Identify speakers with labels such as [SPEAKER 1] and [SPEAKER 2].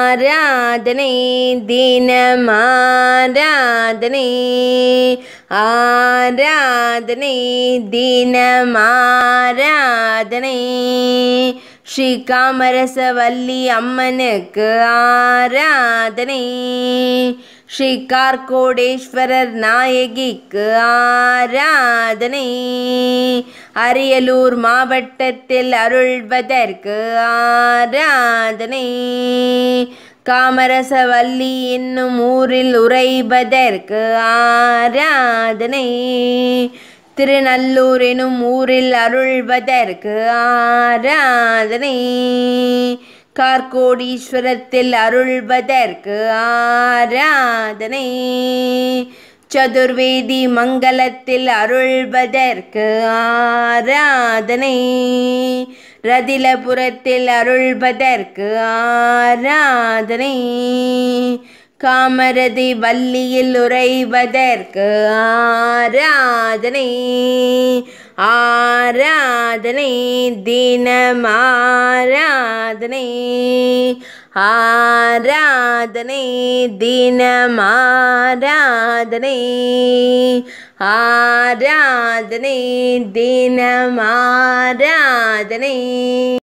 [SPEAKER 1] ஆராதனை தினமாராதனை ஆராதனை தினமாராதனை ஸ்ரீ காமரசவல்லி அம்மனுக்கு ஆராதனை ஸ்ரீ கார்கோடேஸ்வரர் நாயகிக்கு ஆராதனை அரியலூர் மாவட்டத்தில் அருள்வதற்கு ஆராதனை காமரசவல்லி என்னும் ஊரில் உறைவதற்கு ஆராதனை திருநல்லூர் எனும் ஊரில் அருள்வதற்கு ஆராதனை கார்கோடீஸ்வரத்தில் அருள்வதற்கு ஆராதனை சதுர்வேதி மங்கலத்தில் அருள்வதற்கு ஆராதனை ரதிலபுரத்தில் அருள்வதற்கு ஆராதனை காமரதி வள்ளியில் உறைவதற்கு ஆராதனை ஆராதனை தினம் ஆராதனை ஆராதனை தினம் ஆராதனை ஆராதனை தினம் ஆராதனை